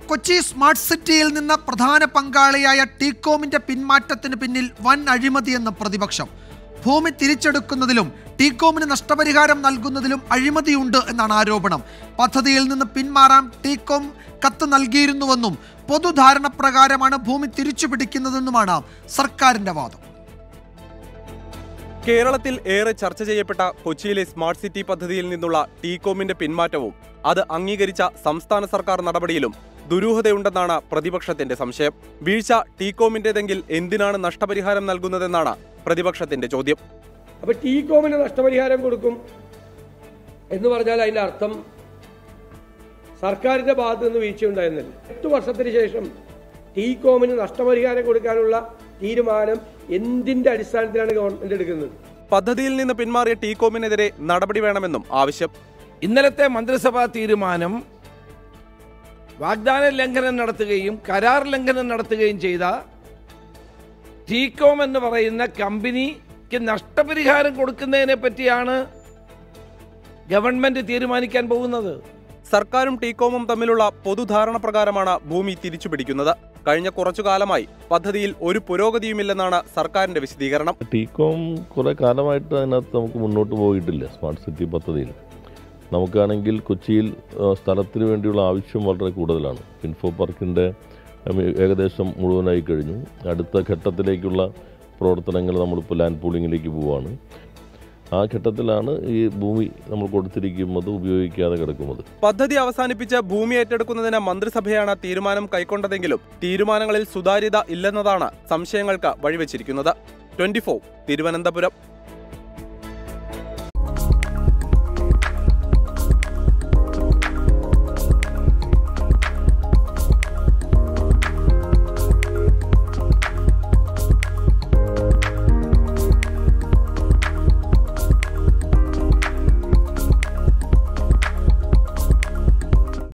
Kochi smart സിറ്റിയിൽ നിന്ന് പ്രധാന പങ്കാളിയായ ടീകോമിന്റെ പിന്മാറ്റത്തിന് പിന്നിൽ വൻ അഴിമതിയെന്ന് പ്രതിപക്ഷം ഭൂമി തിരിച്ചെടുക്കുന്നതിലും ടീകോമിന് നഷ്ടപരിഹാരം നൽകുന്നതിലും അഴിമതിയുണ്ട് എന്നാണ് ആരോപണം പദ്ധതിയിൽ നിന്ന് പിന്മാറാൻ ടീകോം കത്ത് നൽകിയിരുന്നുവെന്നും പൊതുധാരണ പ്രകാരമാണ് ഭൂമി തിരിച്ചു പിടിക്കുന്നതെന്നുമാണ് സർക്കാരിന്റെ വാദം കേരളത്തിൽ ഏറെ ചർച്ച ചെയ്യപ്പെട്ട കൊച്ചിയിലെ സ്മാർട്ട് സിറ്റി പദ്ധതിയിൽ നിന്നുള്ള ടീകോമിന്റെ പിന്മാറ്റവും അത് അംഗീകരിച്ച സംസ്ഥാന സർക്കാർ നടപടിയിലും ദുരൂഹതയുണ്ടെന്നാണ് പ്രതിപക്ഷത്തിന്റെ സംശയം വീഴ്ച ടീകോമിന്റേതെങ്കിൽ എന്തിനാണ് നഷ്ടപരിഹാരം നൽകുന്നതെന്നാണ് പ്രതിപക്ഷത്തിന്റെ ചോദ്യം അപ്പൊ ടീകോമിന് നഷ്ടപരിഹാരം കൊടുക്കും എന്ന് പറഞ്ഞാൽ അതിന്റെ അർത്ഥം സർക്കാരിന്റെ ഭാഗത്ത് നിന്ന് വീഴ്ചയുണ്ടായിരുന്നില്ല എട്ട് വർഷത്തിന് ശേഷം ടീകോമിന് നഷ്ടപരിഹാരം കൊടുക്കാനുള്ള തീരുമാനം എന്തിന്റെ അടിസ്ഥാനത്തിലാണ് ഗവൺമെന്റ് എടുക്കുന്നത് പദ്ധതിയിൽ നിന്ന് പിന്മാറിയ ടീകോമിനെതിരെ നടപടി വേണമെന്നും ആവശ്യം ഇന്നലത്തെ മന്ത്രിസഭാ തീരുമാനം വാഗ്ദാന ലംഘനം നടത്തുകയും കരാർ ലംഘനം നടത്തുകയും ചെയ്ത ടീകോം എന്ന് പറയുന്ന കമ്പനിക്ക് നഷ്ടപരിഹാരം കൊടുക്കുന്നതിനെ പറ്റിയാണ് ഗവൺമെന്റ് തീരുമാനിക്കാൻ പോകുന്നത് സർക്കാരും ടീകോമും തമ്മിലുള്ള പൊതുധാരണ പ്രകാരമാണ് ഭൂമി തിരിച്ചുപിടിക്കുന്നത് കഴിഞ്ഞ കുറച്ചു കാലമായി പദ്ധതിയിൽ ഒരു പുരോഗതിയുമില്ലെന്നാണ് സർക്കാരിന്റെ വിശദീകരണം ടീകോം കുറേ കാലമായിട്ട് അതിനകത്ത് നമുക്ക് മുന്നോട്ട് പോയിട്ടില്ല സ്മാർട്ട് സിറ്റി പദ്ധതിയിൽ നമുക്കാണെങ്കിൽ കൊച്ചിയിൽ ആ, സ്ഥലത്തിന് വേണ്ടിയുള്ള ആവശ്യം വളരെ കൂടുതലാണ് ഇൻഫോ പാർക്കിൻ്റെ ഉം, ഏകദേശം മുഴുവനായി കഴിഞ്ഞു അടുത്ത ഘട്ടത്തിലേക്കുള്ള പ്രവർത്തനങ്ങൾ നമ്മളിപ്പോൾ ലാൻഡ് പൂളിങ്ങിലേക്ക് പോവുകയാണ് ആ ഘട്ടത്തിലാണ് ഈ ഭൂമി നമ്മൾ കൊടുത്തിരിക്കുന്നത് ഉപയോഗിക്കാതെ കിടക്കുന്നത് പദ്ധതി അവസാനിപ്പിച്ച് ഭൂമി ഏറ്റെടുക്കുന്നതിന് മന്ത്രിസഭയാണ് തീരുമാനം കൈക്കൊണ്ടതെങ്കിലും തീരുമാനങ്ങളിൽ സുതാര്യത ഇല്ലെന്നതാണ് സംശയങ്ങൾക്ക് വഴിവെച്ചിരിക്കുന്നത് ട്വന്റി തിരുവനന്തപുരം